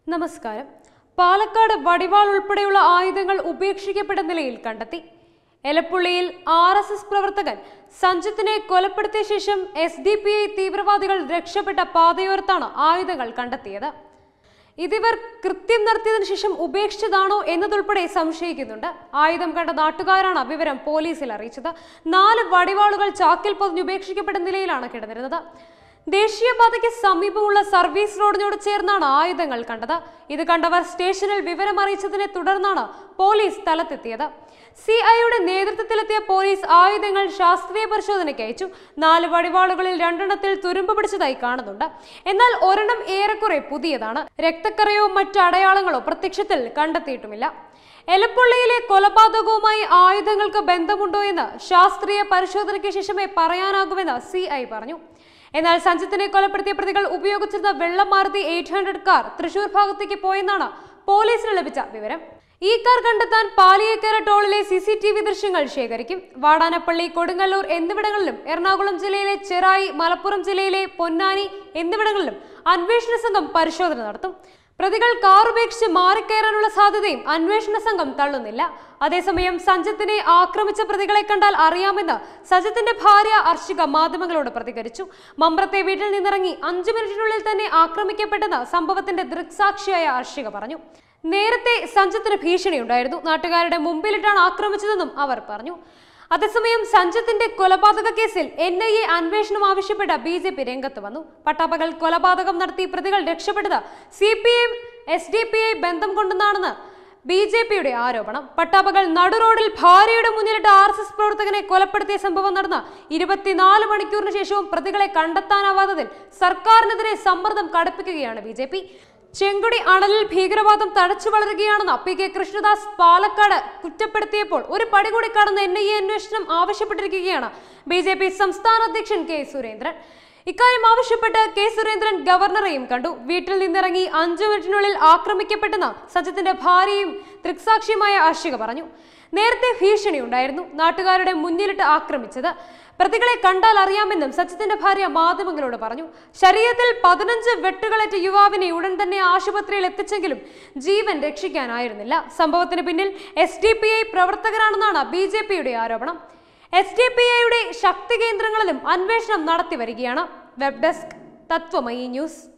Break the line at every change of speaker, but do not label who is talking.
നമസ്കാരം പാലക്കാട് വടിവാൾ ഉൾപ്പെടെയുള്ള ആയുധങ്ങൾ ഉപേക്ഷിക്കപ്പെട്ട നിലയിൽ കണ്ടെത്തി എലപ്പുള്ളിയിൽ ആർ എസ് എസ് പ്രവർത്തകൻ സഞ്ജിത്തിനെ കൊലപ്പെടുത്തിയ ശേഷം എസ് ഡി പി ഐ തീവ്രവാദികൾ രക്ഷപ്പെട്ട പാതയോരത്താണ് ആയുധങ്ങൾ കണ്ടെത്തിയത് ഇതിവർ കൃത്യം നടത്തിയതിനു ശേഷം ഉപേക്ഷിച്ചതാണോ എന്നതുൾപ്പെടെ സംശയിക്കുന്നുണ്ട് ആയുധം കണ്ട നാട്ടുകാരാണ് വിവരം പോലീസിൽ അറിയിച്ചത് നാല് വടിവാളുകൾ ചാക്കിൽ പൊതിഞ്ഞ് ഉപേക്ഷിക്കപ്പെട്ട നിലയിലാണ് കിടന്നിരുന്നത് ദേശീയപാതയ്ക്ക് സമീപമുള്ള സർവീസ് റോഡിനോട് ചേർന്നാണ് ആയുധങ്ങൾ കണ്ടത് ഇത് കണ്ടവർ സ്റ്റേഷനിൽ വിവരം അറിയിച്ചതിനെ തുടർന്നാണ് പോലീസ് സ്ഥലത്തെത്തിയത് സി ഐയുടെ നേതൃത്വത്തിലെത്തിയ പോലീസ് ആയുധങ്ങൾ ശാസ്ത്രീയ പരിശോധനയ്ക്ക് അയച്ചു നാല് വടിവാളുകളിൽ രണ്ടെണ്ണത്തിൽ തുരുമ്പ് പിടിച്ചതായി കാണുന്നുണ്ട് എന്നാൽ ഒരെണ്ണം ഏറെക്കുറെ പുതിയതാണ് രക്തക്കറയോ മറ്റ് അടയാളങ്ങളോ പ്രത്യക്ഷത്തിൽ കണ്ടെത്തിയിട്ടുമില്ല എലപ്പുള്ളിയിലെ കൊലപാതകവുമായി ആയുധങ്ങൾക്ക് ബന്ധമുണ്ടോ എന്ന് ശാസ്ത്രീയ പരിശോധനയ്ക്ക് ശേഷമേ പറയാനാകുമെന്ന് സി ഐ പറഞ്ഞു എന്നാൽ സഞ്ജിത്തിനെ കൊലപ്പെടുത്തിയ പ്രതികൾ ഉപയോഗിച്ചിരുന്ന വെള്ളം Maruti eight hundred car Thrissur ഭാഗത്തേക്ക് പോയെന്നാണ് പോലീസിന് ലഭിച്ച വിവരം ഈ കാർ കണ്ടെത്താൻ പാലിയേക്കര ടോളിലെ സി സി ടി വി ദൃശ്യങ്ങൾ ശേഖരിക്കും വാടാനപ്പള്ളി കൊടുങ്ങല്ലൂർ എന്നിവിടങ്ങളിലും എറണാകുളം ജില്ലയിലെ ചെറായി മലപ്പുറം ജില്ലയിലെ പൊന്നാനി എന്നിവിടങ്ങളിലും അന്വേഷണ സംഘം പരിശോധന നടത്തും പ്രതികൾ കാർ ഉപേക്ഷിച്ച് മാറിക്കയറാനുള്ള സാധ്യതയും അന്വേഷണ സംഘം തള്ളുന്നില്ല അതേസമയം സഞ്ജിത്തിനെ ആക്രമിച്ച പ്രതികളെ കണ്ടാൽ അറിയാമെന്ന് സജിത്തിന്റെ ഭാര്യ അർഷിക മാധ്യമങ്ങളോട് പ്രതികരിച്ചു മമ്പ്രത്തെ വീട്ടിൽ നിന്നിറങ്ങി അഞ്ചു മിനിറ്റിനുള്ളിൽ തന്നെ ആക്രമിക്കപ്പെട്ടെന്ന് സംഭവത്തിന്റെ ദൃക്സാക്ഷിയായ അർഷിക പറഞ്ഞു നേരത്തെ സഞ്ജിത്തിന് ഭീഷണിയുണ്ടായിരുന്നു നാട്ടുകാരുടെ മുമ്പിലിട്ടാണ് ആക്രമിച്ചതെന്നും അവർ പറഞ്ഞു അതേസമയം സഞ്ജിത്തിന്റെ കൊലപാതക കേസിൽ എൻ ഐ എ അന്വേഷണം ആവശ്യപ്പെട്ട ബി ജെ പി രംഗത്ത് വന്നു പട്ടാപ്പകൽ കൊലപാതകം നടത്തി പ്രതികൾ രക്ഷപ്പെട്ടത് C P M S D P I ബന്ധം കൊണ്ടെന്നാണെന്ന് ബി ജെ പിയുടെ ആരോപണം പട്ടാപ്പകൽ നടുറോഡിൽ ഭാര്യയുടെ മുന്നിലിട്ട് ആർ എസ് എസ് പ്രവർത്തകനെ കൊലപ്പെടുത്തിയ സംഭവം നടന്ന ഇരുപത്തിനാല് മണിക്കൂറിന് ശേഷവും പ്രതികളെ കണ്ടെത്താനാവാത്തതിൽ സർക്കാരിനെതിരെ സമ്മർദ്ദം കടുപ്പിക്കുകയാണ് ബി ജെ പി ചെങ്കുടി അണലിൽ ഭീകരവാദം തഴച്ചു വളരുകയാണെന്ന് പി കെ കൃഷ്ണദാസ് പാലക്കാട് കുറ്റപ്പെടുത്തിയപ്പോൾ ഒരു പടി കൂടി കടന്ന് എൻ ഐ എ അന്വേഷണം ആവശ്യപ്പെട്ടിരിക്കുകയാണ് ബി ജെ പി സംസ്ഥാന അധ്യക്ഷൻ കെ സുരേന്ദ്രൻ ഇക്കാര്യം ആവശ്യപ്പെട്ട് കെ സുരേന്ദ്രൻ ഗവർണറെയും കണ്ടു വീട്ടിൽ നിന്നിറങ്ങി അഞ്ചു മിനിറ്റിനുള്ളിൽ ആക്രമിക്കപ്പെട്ടെന്ന് സജിത്തിന്റെ ഭാര്യയും ദൃക്സാക്ഷിയുമായ ആശിക പറഞ്ഞു നേരത്തെ ഭീഷണി ഉണ്ടായിരുന്നു നാട്ടുകാരുടെ മുന്നിലിട്ട് ആക്രമിച്ചത് പ്രതികളെ കണ്ടാൽ അറിയാമെന്നും സച്ചിത്തിന്റെ ഭാര്യ മാധ്യമങ്ങളോട് പറഞ്ഞു ശരീരത്തിൽ പതിനഞ്ച് വെട്ടുകളേറ്റ യുവാവിനെ ഉടൻ തന്നെ ആശുപത്രിയിൽ എത്തിച്ചെങ്കിലും ജീവൻ രക്ഷിക്കാനായിരുന്നില്ല സംഭവത്തിന് പിന്നിൽ എസ് ഡി പി ഐ പ്രവർത്തകരാണെന്നാണ് ബി ജെ പിയുടെ ആരോപണം എസ് ഡി പി ഐയുടെ ശക്തി കേന്ദ്രങ്ങളിലും അന്വേഷണം നടത്തി വരികയാണ് വെബ് ഡെസ്ക് തത്വമയി ന്യൂസ്